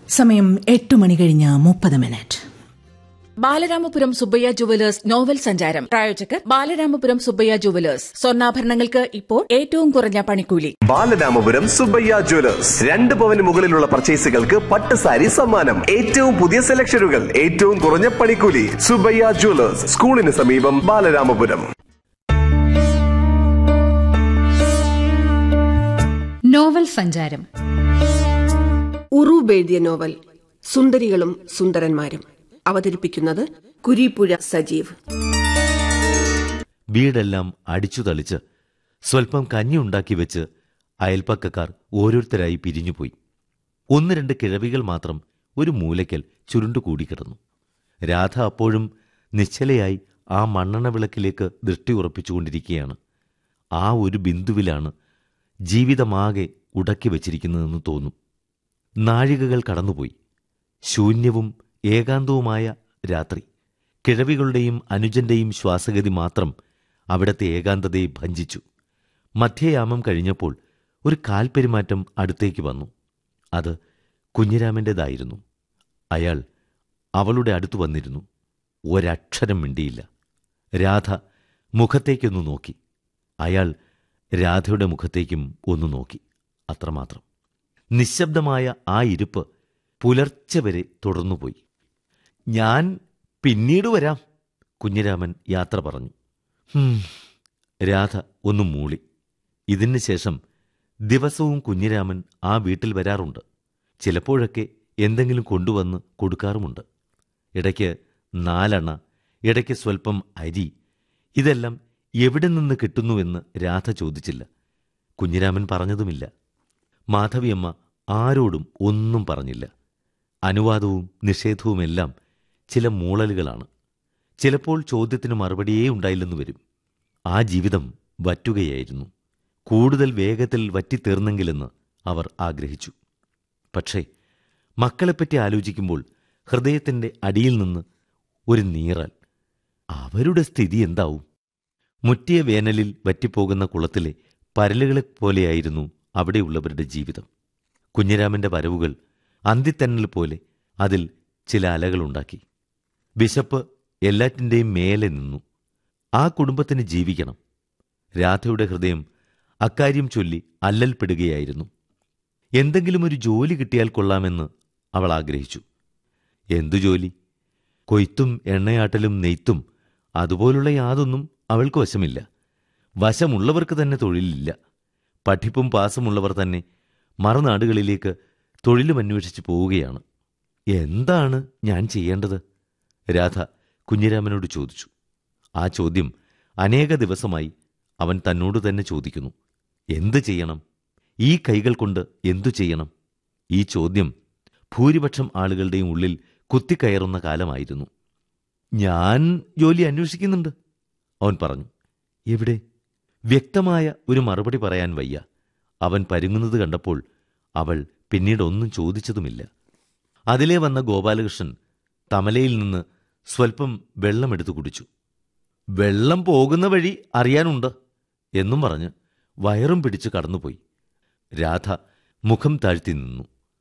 സമയം എട്ട് മണി കഴിഞ്ഞ് മുപ്പത് minute Balaramapuram Subbayya jewellers novel സഞ്ചാരം പ്രായോജകർ ബാലരാമപുരം സുബ്ബയ്യ ജുവലേഴ്സ് സ്വർണ്ണാഭരണങ്ങൾക്ക് ഇപ്പോൾ ഏറ്റവും കുറഞ്ഞ പണിക്കൂലി ബാലരാമപുരം സുബ്ബയ്യ ജ്വല്ലേഴ്സ് രണ്ട് പവന് മുകളിലുള്ള പർച്ചേസുകൾക്ക് പട്ട് സാരി സമ്മാനം ഏറ്റവും പുതിയ സെലക്ഷനുകൾ ഏറ്റവും കുറഞ്ഞ പണിക്കൂലി സുബ്ബയ്യ ജ്വല്ലേഴ്സ് സ്കൂളിന് സമീപം ബാലരാമപുരം നോവൽ സഞ്ചാരം ഉറൂബ് എഴുതിയ നോവൽ സുന്ദരികളും സുന്ദരന്മാരും അവതരിപ്പിക്കുന്നത് കുരീപ്പുഴ സജീവ് വീടെല്ലാം അടിച്ചു തളിച്ച് സ്വൽപ്പം കഞ്ഞി ഉണ്ടാക്കി വെച്ച് അയൽപ്പക്കക്കാർ ഓരോരുത്തരായി പിരിഞ്ഞുപോയി ഒന്ന് രണ്ട് കിഴവികൾ മാത്രം ഒരു മൂലയ്ക്കൽ ചുരുണ്ടുകൂടിക്കിടന്നു രാധ അപ്പോഴും നിശ്ചലയായി ആ മണ്ണെണ്ണ വിളക്കിലേക്ക് ദൃഷ്ടി ഉറപ്പിച്ചുകൊണ്ടിരിക്കുകയാണ് ആ ഒരു ബിന്ദുവിലാണ് ജീവിതമാകെ ഉടക്കി വച്ചിരിക്കുന്നതെന്ന് തോന്നും നാഴികകൾ കടന്നുപോയി ശൂന്യവും ഏകാന്തവുമായ രാത്രി കിഴവികളുടെയും അനുജന്റെയും ശ്വാസഗതി മാത്രം അവിടത്തെ ഏകാന്തതയെ ഭഞ്ചിച്ചു മധ്യയാമം കഴിഞ്ഞപ്പോൾ ഒരു കാൽപ്പെരുമാറ്റം അടുത്തേക്ക് വന്നു അത് കുഞ്ഞിരാമൻ്റേതായിരുന്നു അയാൾ അവളുടെ അടുത്തു വന്നിരുന്നു ഒരക്ഷരം മിണ്ടിയില്ല രാധ മുഖത്തേക്കൊന്നു നോക്കി അയാൾ രാധയുടെ മുഖത്തേക്കും ഒന്ന് നോക്കി അത്രമാത്രം നിശബ്ദമായ ആ ഇരിപ്പ് പുലർച്ചെ വരെ തുടർന്നുപോയി ഞാൻ പിന്നീട് വരാം കുഞ്ഞിരാമൻ യാത്ര പറഞ്ഞു ഹും, രാധ ഒന്ന് മൂളി ഇതിന് ശേഷം ദിവസവും കുഞ്ഞിരാമൻ ആ വീട്ടിൽ വരാറുണ്ട് ചിലപ്പോഴൊക്കെ എന്തെങ്കിലും കൊണ്ടുവന്ന് കൊടുക്കാറുമുണ്ട് ഇടയ്ക്ക് നാലെണ്ണ ഇടയ്ക്ക് സ്വൽപ്പം അരി ഇതെല്ലാം എവിടെ നിന്ന് കിട്ടുന്നുവെന്ന് രാധ ചോദിച്ചില്ല കുഞ്ഞിരാമൻ പറഞ്ഞതുമില്ല മാധവിയമ്മ ആരോടും ഒന്നും പറഞ്ഞില്ല അനുവാദവും നിഷേധവുമെല്ലാം ചില മൂളലുകളാണ് ചിലപ്പോൾ ചോദ്യത്തിന് മറുപടിയേ ഉണ്ടായില്ലെന്ന് വരും ആ ജീവിതം വറ്റുകയായിരുന്നു കൂടുതൽ വേഗത്തിൽ വറ്റിത്തീർന്നെങ്കിലെന്ന് അവർ ആഗ്രഹിച്ചു പക്ഷേ മക്കളെപ്പറ്റി ആലോചിക്കുമ്പോൾ ഹൃദയത്തിന്റെ അടിയിൽ നിന്ന് ഒരു നീറൽ അവരുടെ സ്ഥിതി എന്താവും മുറ്റിയ വേനലിൽ വറ്റിപ്പോകുന്ന കുളത്തിലെ പരലുകളെപ്പോലെയായിരുന്നു അവിടെയുള്ളവരുടെ ജീവിതം കുഞ്ഞിരാമന്റെ വരവുകൾ അന്തിത്തന്നൽ പോലെ അതിൽ ചില അലകളുണ്ടാക്കി വിശപ്പ് എല്ലാറ്റിൻ്റെയും മേലെ നിന്നു ആ കുടുംബത്തിന് ജീവിക്കണം രാധയുടെ ഹൃദയം അക്കാര്യം ചൊല്ലി അല്ലൽപ്പെടുകയായിരുന്നു എന്തെങ്കിലും ഒരു ജോലി കിട്ടിയാൽ കൊള്ളാമെന്ന് അവൾ ആഗ്രഹിച്ചു എന്തു ജോലി കൊയ്ത്തും എണ്ണയാട്ടലും നെയ്ത്തും അതുപോലുള്ള യാതൊന്നും അവൾക്ക് വശമില്ല വശമുള്ളവർക്ക് തന്നെ തൊഴിലില്ല പഠിപ്പും പാസുമുള്ളവർ തന്നെ മറുനാടുകളിലേക്ക് തൊഴിലും അന്വേഷിച്ച് പോവുകയാണ് എന്താണ് ഞാൻ ചെയ്യേണ്ടത് രാധ കുഞ്ഞിരാമനോട് ചോദിച്ചു ആ ചോദ്യം അനേക ദിവസമായി അവൻ തന്നോട് തന്നെ ചോദിക്കുന്നു എന്ത് ചെയ്യണം ഈ കൈകൾ കൊണ്ട് എന്തു ചെയ്യണം ഈ ചോദ്യം ഭൂരിപക്ഷം ആളുകളുടെയും ഉള്ളിൽ കുത്തിക്കയറുന്ന കാലമായിരുന്നു ഞാൻ ജോലി അന്വേഷിക്കുന്നുണ്ട് അവൻ പറഞ്ഞു എവിടെ വ്യക്തമായ ഒരു മറുപടി പറയാൻ വയ്യ അവൻ പരുങ്ങുന്നത് കണ്ടപ്പോൾ അവൾ പിന്നീട് ഒന്നും ചോദിച്ചതുമില്ല അതിലേ വന്ന ഗോപാലകൃഷ്ണൻ തമലയിൽ നിന്ന് സ്വൽപ്പം വെള്ളമെടുത്തു കുടിച്ചു വെള്ളം പോകുന്ന വഴി അറിയാനുണ്ട് എന്നും പറഞ്ഞ് വയറും പിടിച്ച് കടന്നുപോയി രാധ മുഖം താഴ്ത്തി നിന്നു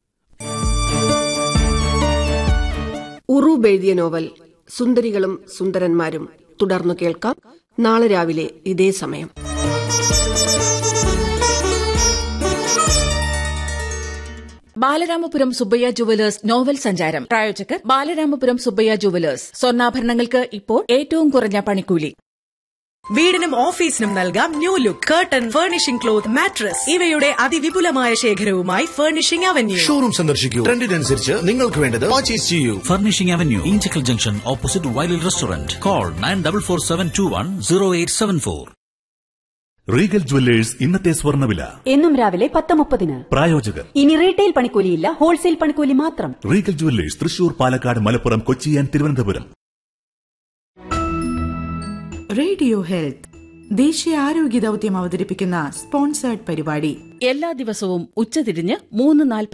ഉറൂബ് എഴുതിയ നോവൽ സുന്ദരികളും സുന്ദരന്മാരും തുടർന്നു കേൾക്കാം നാളെ രാവിലെ ഇതേ സമയം ബാലരാമപുരം സുബ്ബയ്യ ജുവലേഴ്സ് നോവൽ സഞ്ചാരം പ്രായോജകർ ബാലരാമപുരം സുബ്ബയ്യ ജുവലേഴ്സ് സ്വർണ്ണാഭരണങ്ങൾക്ക് ഇപ്പോൾ ഏറ്റവും കുറഞ്ഞ പണിക്കൂലി വീടിനും ഓഫീസിനും നൽകാം new look curtain furnishing cloth mattress ഇവയുടെ അതിവിപുലമായ ശേഖരവുമായി ഫർണിഷിംഗ് അവന്യൂ ഷോറൂം സന്ദർശിക്കൂ ട്രെൻഡിനനുസരിച്ച് നിങ്ങൾക്ക് വേണ്ടത് പർച്ചേസ് ചെയ്യൂ Furnishing Avenue, Inchicle Junction, opposite Wiley Restaurant. Call 9447210874. Regal jewellers ഇന്നത്തെ സ്വർണ്ണവില എന്നും രാവിലെ പത്ത് മുപ്പതിന് പ്രായോജകർ ഇനി റീറ്റെയിൽ പണിക്കൂലിയില്ല ഹോൾസെയിൽ പണിക്കൂലി മാത്രം Regal jewellers Thrissur Palakkad Malappuram Kochi and Thiruvananthapuram radio health ദേശീയ ആരോഗ്യ ദൗത്യം അവതരിപ്പിക്കുന്ന സ്പോൺസേർഡ് പരിപാടി എല്ലാ ദിവസവും ഉച്ചതിരിഞ്ഞ് മൂന്ന്